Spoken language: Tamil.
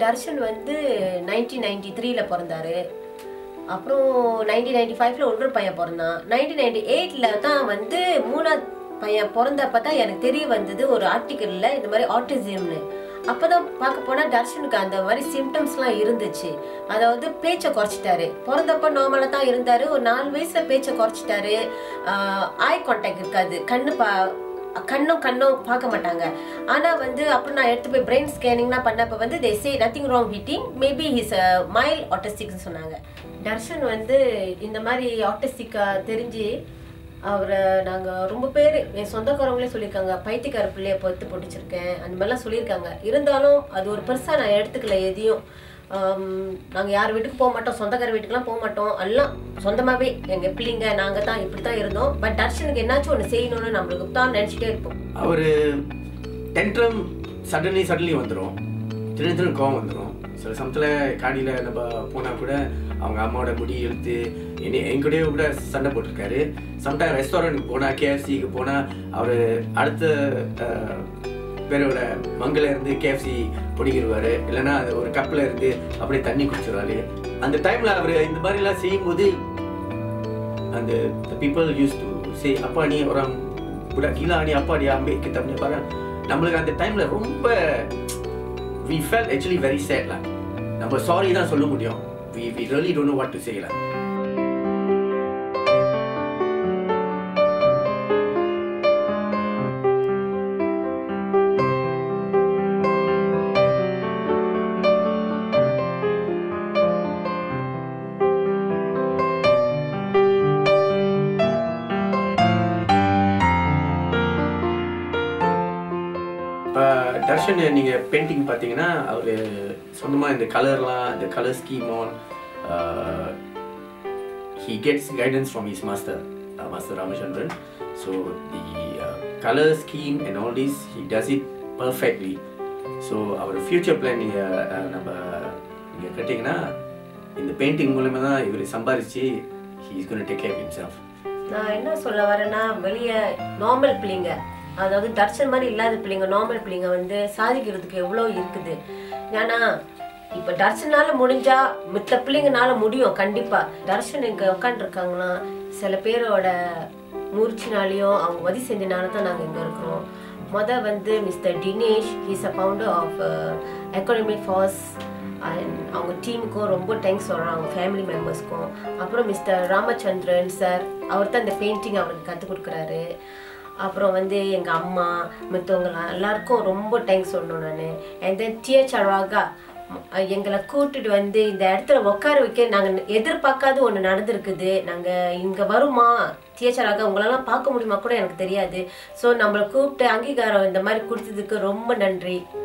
தர்ஷன் வந்து நைன்டீன் நைன்டி த்ரீல பிறந்தாரு அப்புறம் நைன்டீன் நைன்டி ஃபைவ்ல ஒரு பையன் பிறந்தான் நைன்டீன் நைன்டி எயிட்ல தான் வந்து மூணாவது பையன் பிறந்தப்ப தான் எனக்கு தெரிய வந்தது ஒரு ஆர்டிக்கல்ல இந்த மாதிரி ஆட்டிசம்னு அப்பதான் பார்க்க போனா தர்ஷனுக்கு அந்த மாதிரி சிம்டம்ஸ்லாம் இருந்துச்சு அதாவது பேச்சை குறைச்சிட்டாரு பிறந்தப்ப நார்மலா தான் இருந்தாரு ஒரு நாலு வயசுல பேச்சை குறைச்சிட்டாரு ஐ கான்டாக்ட் இருக்காது கண்ணு பா கண்ணும் கண்ணும் பார்க்க மாட்டாங்க ஆனா வந்து அப்புறம் நான் எடுத்து போய் பிரெயின் ஸ்கேனிங்லாம் பண்ணப்ப வந்து they say nothing wrong heating maybe his mild ஆட்டிஸ்டிக்னு சொன்னாங்க தர்ஷன் வந்து இந்த மாதிரி ஆட்டிஸ்டிக்கா தெரிஞ்சு அவரை நாங்கள் ரொம்ப பேர் என் சொந்தக்காரங்களே சொல்லியிருக்காங்க பைத்தியக்கார பிள்ளைய பொறுத்து பிடிச்சிருக்கேன் அந்த மாதிரிலாம் சொல்லியிருக்காங்க இருந்தாலும் அது ஒரு பெருசாக நான் எடுத்துக்கல எதையும் நாங்கள் யார் வீட்டுக்கு போக மாட்டோம் சொந்தக்கார வீட்டுக்குலாம் போக மாட்டோம் எல்லாம் சொந்தமாகவே எங்கள் பிள்ளைங்க நாங்கள் தான் இப்படி தான் இருந்தோம் பட் தர்ஷனுக்கு என்னாச்சும் ஒன்று செய்யணும்னு நம்மளுக்கு தான் நினச்சிட்டே இருப்போம் அவர் டென்ட்ரம் சடன்லி சடன்லி வந்துடும் திடீர்னு திடீர்னு கோவம் வந்துடும் சில சமயத்தில் காடியில் நம்ம போனால் கூட அவங்க அம்மாவோட முடி இழுத்து என்னை என் கூடயே கூட சண்டை போட்டிருக்காரு சம்டைம் ரெஸ்டாரண்ட்டுக்கு போனால் கேஎஃப்சிக்கு போனால் அவர் அடுத்த அஹ், பேரோட மங்கில இருந்து கேஎஃப்சி பிடிக்கிடுவாரு இல்லைன்னா அது ஒரு கப்பில் இருந்து அப்படியே தண்ணி குடிச்சிருவாரு அந்த டைமில் அவர் இந்த மாதிரிலாம் செய்யும்போது அந்த பீப்புள் யூஸ் டு சே அப்பா நீ orang budak gila ni apa dia ambil kita punya barang நம்மளுக்கு அந்த டைம்ல ரொம்ப we felt actually very sad lah நம்ம சாரி தான் சொல்ல முடியும் we we really don't know what to say lah இப்போ தர்ஷன் நீங்கள் பெயிண்டிங் பார்த்தீங்கன்னா அவர் சொந்தமாக இந்த கலர்லாம் இந்த colour scheme on he gets guidance from his master, uh, Master Ramachandran. So the uh, color scheme and all this, he does it perfectly. So அவர் ஃப்யூச்சர் பிளான் நீங்கள் நம்ம நீங்கள் கேட்டிங்கன்னா இந்த பெயிண்டிங் மூலமா தான் இவர் சம்பாரிச்சு he is going to take care of himself. நான் என்ன சொல்ல வரேன்னா வெளியே நார்மல் பிள்ளைங்க அதாவது தர்ஷன் மாதிரி இல்லாத பிள்ளைங்க நார்மல் பிள்ளைங்க வந்து சாதிக்கிறதுக்கு எவ்வளோ இருக்குது ஏன்னா இப்போ தர்ஷனால முடிஞ்சா மித்த பிள்ளைங்கனால முடியும் கண்டிப்பா தர்ஷன் இங்க உட்காந்துருக்காங்கன்னா சில பேரோட முயற்சினாலையும் அவங்க உதவி செஞ்சனால தான் நாங்கள் இங்கே இருக்கிறோம் முத வந்து mister Dinesh he's uh founder of economic force and அவங்க டீமுக்கும் ரொம்ப தேங்க்ஸ் சொல்கிறோம் அவங்க ஃபேமிலி மெம்பர்ஸ்க்கும் அப்புறம் மிஸ்டர் ராமச்சந்திரன் சார் அவர் தான் இந்த பெயிண்டிங் அவருக்கு கற்றுக் கொடுக்குறாரு அப்புறம் வந்து எங்கள் அம்மா மற்றவங்களாம் எல்லாருக்கும் ரொம்ப தேங்க்ஸ் சொல்லணும் நான் அண்ட் தென் டிஎச் அழகா எங்களை கூட்டிட்டு வந்து இந்த இடத்துல உட்கார வைக்க நாங்கள் எதிர்பார்க்காத ஒன்று நடந்திருக்குது நாங்கள் இங்கே வருமா தியேச்சராக உங்களெல்லாம் பார்க்க முடியுமா கூட எனக்கு தெரியாது ஸோ நம்மளை கூப்பிட்டு அங்கீகாரம் இந்த மாதிரி கொடுத்ததுக்கு ரொம்ப நன்றி